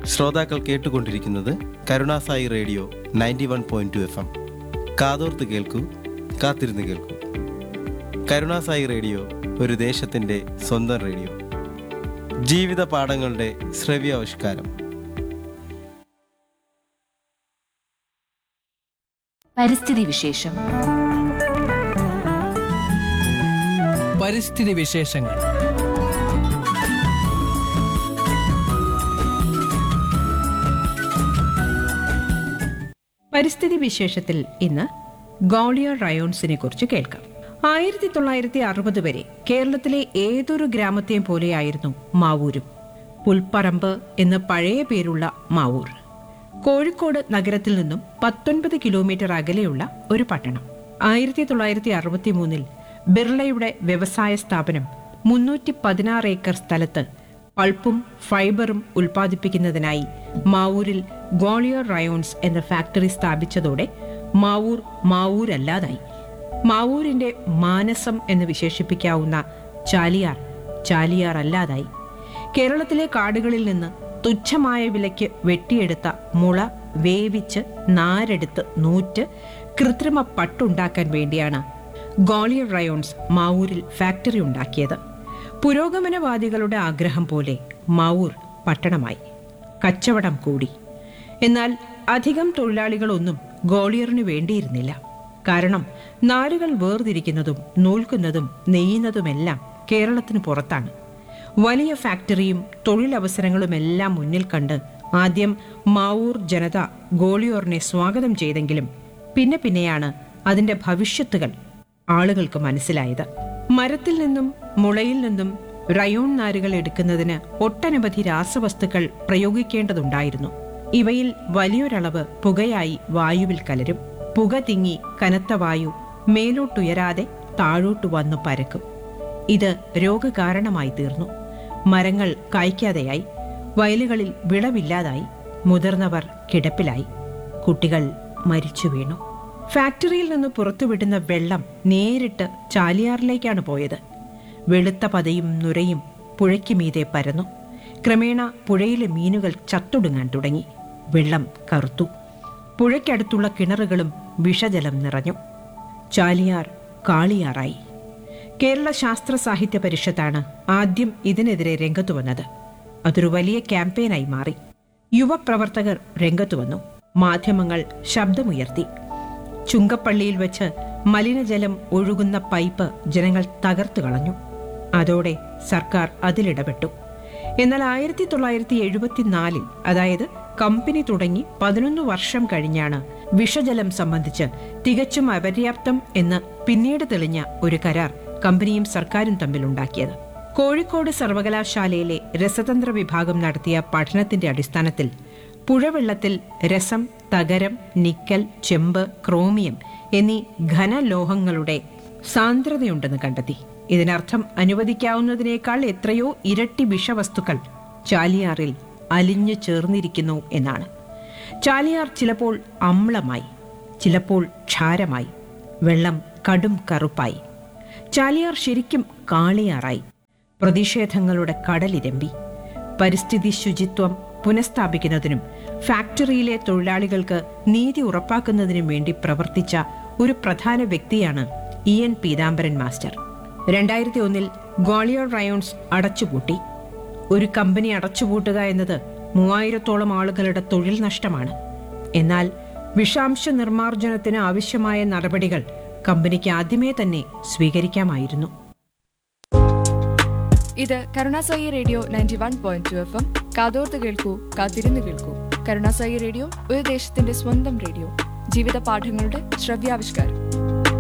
ശ്രോതാക്കൾ കേട്ടുകൊണ്ടിരിക്കുന്നത് Karunasai radio ninety one point two F M കാതോർത്ത് കേൾക്കൂ കാത്തിരുന്ന് കേൾക്കൂ കരുണാസായി റേഡിയോ ഒരു ദേശത്തിൻ്റെ സ്വന്തം റേഡിയോ ജീവിത പാഠങ്ങളുടെ ശ്രവ്യാവിഷ്കാരം പരിസ്ഥിതി വിശേഷം പരിസ്ഥിതി വിശേഷങ്ങൾ പരിസ്ഥിതി വിശേഷത്തിൽ ഇന്ന് ഗോളിയർ റയോൺസിനെ കുറിച്ച് കേൾക്കാം ആയിരത്തി തൊള്ളായിരത്തി അറുപത് വരെ കേരളത്തിലെ ഏതൊരു ഗ്രാമത്തെയും പോലെയായിരുന്നു മാവൂരും പുൽപ്പറമ്പ് എന്ന് പഴയ പേരുള്ള മാവൂർ കോഴിക്കോട് നഗരത്തിൽ നിന്നും പത്തൊൻപത് കിലോമീറ്റർ അകലെയുള്ള ഒരു പട്ടണം ആയിരത്തി തൊള്ളായിരത്തി അറുപത്തി മൂന്നിൽ ബിർളയുടെ വ്യവസായ സ്ഥാപനം മുന്നൂറ്റി പതിനാറ് ഏക്കർ സ്ഥലത്ത് പൾപ്പും ഫൈബറും ഉൽപ്പാദിപ്പിക്കുന്നതിനായി മാവൂരിൽ ഗ്വാളിയർ റയോൺസ് എന്ന ഫാക്ടറി സ്ഥാപിച്ചതോടെ മാവൂർ മാവൂരല്ലാതായി മാവൂരിന്റെ മാനസം എന്ന് വിശേഷിപ്പിക്കാവുന്ന ചാലിയാർ ചാലിയാർ അല്ലാതായി കേരളത്തിലെ കാടുകളിൽ നിന്ന് തുച്ഛമായ വിലയ്ക്ക് വെട്ടിയെടുത്ത മുള വേവിച്ച് നാരെടുത്ത് നൂറ്റ് കൃത്രിമ പട്ടുണ്ടാക്കാൻ വേണ്ടിയാണ് ഗോളിയർ റയോൺസ് മാവൂരിൽ ഫാക്ടറി ഉണ്ടാക്കിയത് പുരോഗമനവാദികളുടെ ആഗ്രഹം പോലെ മാവൂർ പട്ടണമായി കച്ചവടം കൂടി എന്നാൽ അധികം തൊഴിലാളികളൊന്നും ഗോളിയറിനു വേണ്ടിയിരുന്നില്ല കാരണം നാരുകൾ വേർതിരിക്കുന്നതും നൂൽക്കുന്നതും നെയ്യുന്നതുമെല്ലാം കേരളത്തിന് പുറത്താണ് വലിയ ഫാക്ടറിയും തൊഴിലവസരങ്ങളുമെല്ലാം മുന്നിൽ കണ്ട് ആദ്യം മാവൂർ ജനത ഗോളിയോറിനെ സ്വാഗതം ചെയ്തെങ്കിലും പിന്നെ പിന്നെയാണ് അതിന്റെ ഭവിഷ്യത്തുകൾ ആളുകൾക്ക് മനസ്സിലായത് മരത്തിൽ നിന്നും മുളയിൽ നിന്നും റയോൺ നാരുകൾ എടുക്കുന്നതിന് ഒട്ടനവധി രാസവസ്തുക്കൾ പ്രയോഗിക്കേണ്ടതുണ്ടായിരുന്നു ഇവയിൽ വലിയൊരളവ് പുകയായി വായുവിൽ കലരും പുക തിങ്ങി കനത്ത വായു മേലോട്ടുയരാതെ താഴോട്ടു വന്നു പരക്കും ഇത് രോഗകാരണമായി തീർന്നു മരങ്ങൾ കായ്ക്കാതെയായി വയലുകളിൽ വിളവില്ലാതായി മുതിർന്നവർ കിടപ്പിലായി കുട്ടികൾ മരിച്ചു വീണു ഫാക്ടറിയിൽ നിന്ന് പുറത്തുവിടുന്ന വെള്ളം നേരിട്ട് ചാലിയാറിലേക്കാണ് പോയത് വെളുത്ത പതയും നുരയും പുഴയ്ക്ക് മീതെ പരന്നു ക്രമേണ പുഴയിലെ മീനുകൾ ചത്തൊടുങ്ങാൻ തുടങ്ങി വെള്ളം കറുത്തു പുഴയ്ക്കടുത്തുള്ള കിണറുകളും വിഷജലം നിറഞ്ഞു ചാലിയാർ കാളിയാറായി കേരള ശാസ്ത്ര സാഹിത്യ പരിഷത്താണ് ആദ്യം ഇതിനെതിരെ രംഗത്തു വന്നത് അതൊരു വലിയ ക്യാമ്പയിനായി മാറി യുവപ്രവർത്തകർ രംഗത്തു വന്നു മാധ്യമങ്ങൾ ശബ്ദമുയർത്തി ചുങ്കപ്പള്ളിയിൽ വെച്ച് മലിനജലം ഒഴുകുന്ന പൈപ്പ് ജനങ്ങൾ തകർത്തു കളഞ്ഞു അതോടെ സർക്കാർ അതിലിടപെട്ടു എന്നാൽ ആയിരത്തി തൊള്ളായിരത്തി എഴുപത്തിനാലിൽ അതായത് കമ്പനി തുടങ്ങി പതിനൊന്ന് വർഷം കഴിഞ്ഞാണ് വിഷജലം സംബന്ധിച്ച് തികച്ചും അപര്യാപ്തം എന്ന് പിന്നീട് തെളിഞ്ഞ ഒരു കരാർ കമ്പനിയും സർക്കാരും തമ്മിലുണ്ടാക്കിയത് കോഴിക്കോട് സർവകലാശാലയിലെ രസതന്ത്ര വിഭാഗം നടത്തിയ പഠനത്തിന്റെ അടിസ്ഥാനത്തിൽ പുഴവെള്ളത്തിൽ രസം തകരം നിക്കൽ ചെമ്പ് ക്രോമിയം എന്നീ ഘനലോഹങ്ങളുടെ സാന്ദ്രതയുണ്ടെന്ന് കണ്ടെത്തി ഇതിനർത്ഥം അനുവദിക്കാവുന്നതിനേക്കാൾ എത്രയോ ഇരട്ടി വിഷവസ്തുക്കൾ ചാലിയാറിൽ അലിഞ്ഞു ചേർന്നിരിക്കുന്നു എന്നാണ് ചാലിയാർ ചിലപ്പോൾ അമ്ലമായി ചിലപ്പോൾ ക്ഷാരമായി വെള്ളം കടും കറുപ്പായി ചാലിയാർ ശരിക്കും കാളിയാറായി പ്രതിഷേധങ്ങളുടെ കടലിരമ്പി പരിസ്ഥിതി ശുചിത്വം പുനഃസ്ഥാപിക്കുന്നതിനും ഫാക്ടറിയിലെ തൊഴിലാളികൾക്ക് നീതി ഉറപ്പാക്കുന്നതിനും വേണ്ടി പ്രവർത്തിച്ച ഒരു പ്രധാന വ്യക്തിയാണ് ഇ എൻ പീതാംബരൻ മാസ്റ്റർ രണ്ടായിരത്തി ഒന്നിൽ ഗ്വാളിയോർ റയോൺസ് അടച്ചുപൂട്ടി ഒരു കമ്പനി അടച്ചുപൂട്ടുക എന്നത് മൂവായിരത്തോളം ആളുകളുടെ തൊഴിൽ നഷ്ടമാണ് എന്നാൽ വിഷാംശ നിർമ്മാർജ്ജനത്തിന് ആവശ്യമായ നടപടികൾ കമ്പനിക്ക് ആദ്യമേ തന്നെ സ്വീകരിക്കാമായിരുന്നു ഇത് Karunasai radio ninety one point two F M കാതോർത്ത് കേൾക്കൂ കാത്തിരുന്ന് കേൾക്കൂ കരുണാസായി റേഡിയോ ഒരു ദേശത്തിന്റെ സ്വന്തം റേഡിയോ ജീവിത പാഠങ്ങളുടെ ശ്രവ്യാവിഷ്കാരം